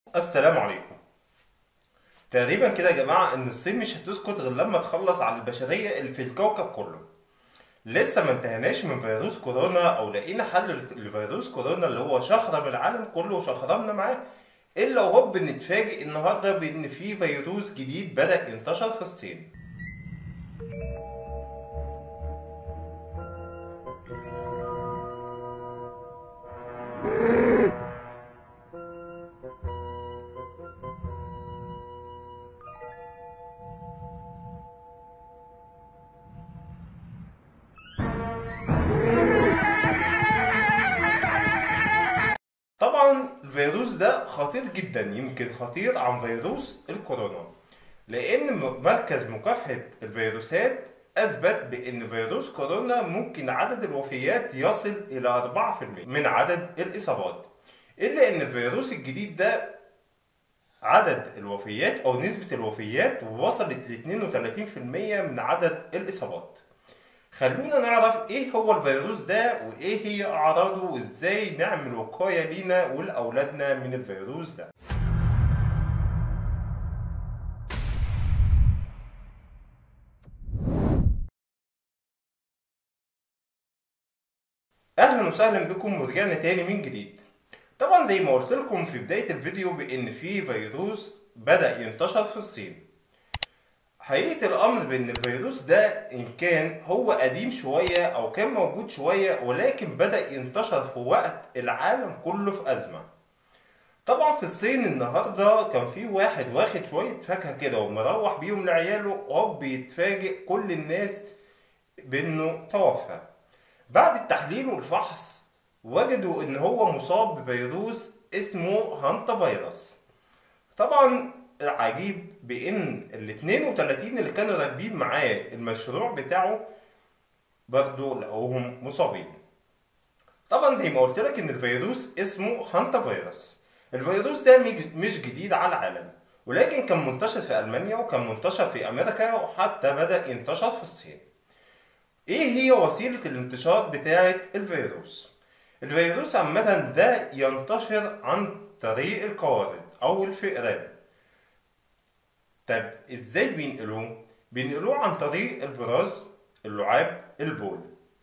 السلام عليكم تقريبا كده يا جماعة ان الصين مش هتسكت غير لما تخلص على البشرية اللي في الكوكب كله لسه ما انتهناش من فيروس كورونا او لقينا حل لفيروس كورونا اللي هو شخرم العالم كله وشخرمنا معاه الا وهوب نتفاجئ النهارده بان في فيروس جديد بدأ ينتشر في الصين طبعا الفيروس ده خطير جدا يمكن خطير عن فيروس الكورونا لان م- مركز مكافحة الفيروسات اثبت بان فيروس كورونا ممكن عدد الوفيات يصل الى 4% من عدد الاصابات الا ان الفيروس الجديد ده عدد الوفيات او نسبة الوفيات وصلت ل 32% من عدد الاصابات خلونا نعرف ايه هو الفيروس ده وايه هي اعراضه وازاي نعمل وقاية لينا ولاولادنا من الفيروس ده اهلا وسهلا بكم ورجعنا تاني من جديد طبعا زي ما قلت لكم في بداية الفيديو بان في فيروس بدأ ينتشر في الصين حقيقة الأمر بأن الفيروس ده إن كان هو قديم شوية أو كان موجود شوية ولكن بدأ ينتشر في وقت العالم كله في أزمة. طبعا في الصين النهاردة كان في واحد واخد شوية فاكهة كده ومروح بيهم لعياله هوب بيتفاجئ كل الناس بأنه توفى. بعد التحليل والفحص وجدوا إن هو مصاب بفيروس اسمه هانتا فيروس. طبعا العجيب بان ال 32 اللي كانوا راكبين معاه المشروع بتاعه برضه لقوهم مصابين طبعا زي ما قلت لك ان الفيروس اسمه هانتا فيروس الفيروس ده مج- مش جديد على العالم ولكن كان منتشر في المانيا وكان منتشر في امريكا وحتى بدا ينتشر في الصين ايه هي وسيله الانتشار بتاعه الفيروس الفيروس عامه ده ينتشر عن طريق القوارض او الفئران طب ازاي بينقلوه؟ بينقلوه عن طريق البراز، اللعاب، البول.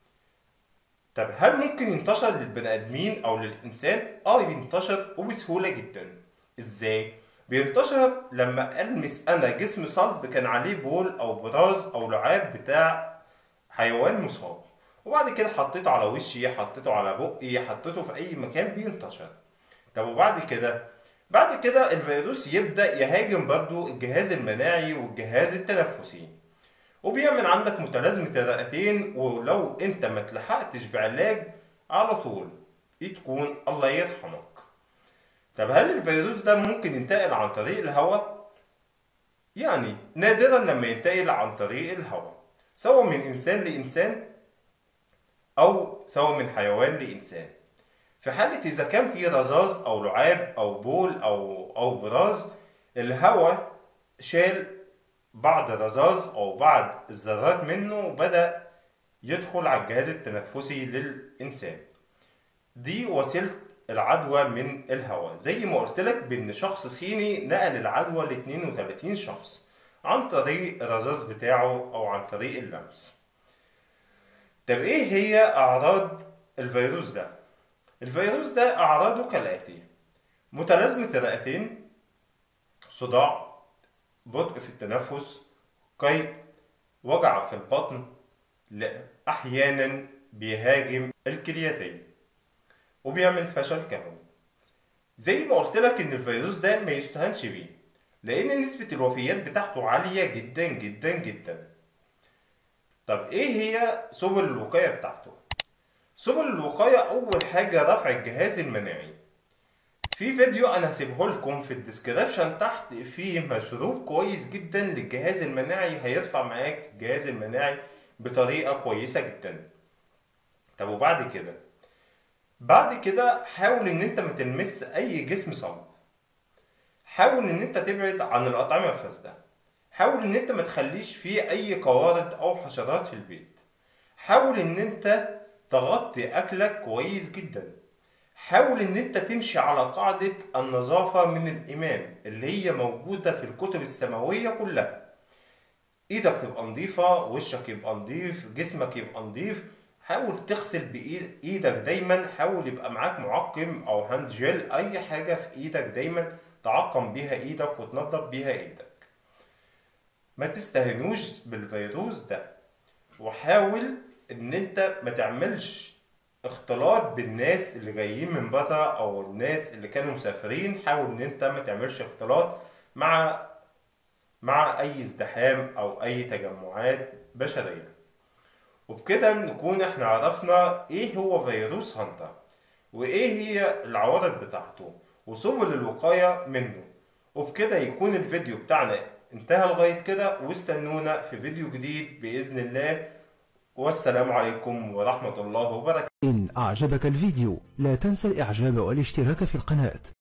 طب هل ممكن ينتشر للبني ادمين او للانسان؟ اه بينتشر وبسهوله جدا. ازاي؟ بينتشر لما المس انا جسم صلب كان عليه بول او براز او لعاب بتاع حيوان مصاب. وبعد كده حطيته على وشي، حطيته على بقي، حطيته في اي مكان بينتشر. طب وبعد كده بعد كده الفيروس يبدأ يهاجم برضو الجهاز المناعي والجهاز التنفسي وبيعمل عندك متلازمة الرئتين ولو انت ما تلحقتش بعلاج على طول تكون الله يرحمك طب هل الفيروس ده ممكن ينتقل عن طريق الهواء؟ يعني نادرا لما ينتقل عن طريق الهواء سواء من انسان لانسان او سواء من حيوان لانسان في حالة إذا كان في رذاذ أو لعاب أو بول أو أو براز الهواء شال بعض الرذاذ أو بعض الذرات منه وبدأ يدخل على الجهاز التنفسي للإنسان دي وسيلة العدوى من الهواء زي ما قلت لك بأن شخص صيني نقل العدوى ل 32 شخص عن طريق الرذاذ بتاعه أو عن طريق اللمس طب إيه هي أعراض الفيروس ده؟ الفيروس ده أعراضه كالآتي متلازمة الرئتين صداع بطء في التنفس قيء وجع في البطن لا- أحيانا بيهاجم الكليتين وبيعمل فشل كلوي زي ما قلت لك إن الفيروس ده ما يستهانش بيه لأن نسبة الوفيات بتاعته عالية جدا جدا جدا طب إيه هي سبل الوقاية بتاعته؟ سبل الوقاية أول حاجة رفع الجهاز المناعي في فيديو أنا هسيبه لكم في الديسكريبشن تحت فيه مشروب كويس جدا للجهاز المناعي هيرفع معاك الجهاز المناعي بطريقة كويسة جدا طب وبعد كده بعد كده حاول ان انت ما تلمس اي جسم صلب حاول ان انت تبعد عن الاطعمة الفاسدة حاول ان انت ما تخليش فيه اي قوارض او حشرات في البيت حاول ان انت تغطي اكلك كويس جدا حاول ان انت تمشي على قاعدة النظافة من الايمان اللي هي موجودة في الكتب السماوية كلها ايدك تبقى نظيفة وشك يبقى نظيف جسمك يبقى نظيف حاول تغسل بايدك دايما حاول يبقى معاك معقم او هاند جيل اي حاجة في ايدك دايما تعقم بيها ايدك وتنظف بيها ايدك ما تستهنوش بالفيروس ده وحاول ان انت ما تعملش اختلاط بالناس اللي جايين من بره او الناس اللي كانوا مسافرين حاول ان انت ما تعملش اختلاط مع مع اي ازدحام او اي تجمعات بشرية وبكده نكون احنا عرفنا ايه هو فيروس هانتا وايه هي العوارض بتاعته وسبل الوقاية منه وبكده يكون الفيديو بتاعنا انتهى لغاية كده واستنونا في فيديو جديد بإذن الله والسلام عليكم ورحمة الله وبركاته إن أعجبك الفيديو لا تنسى الإعجاب والاشتراك في القناة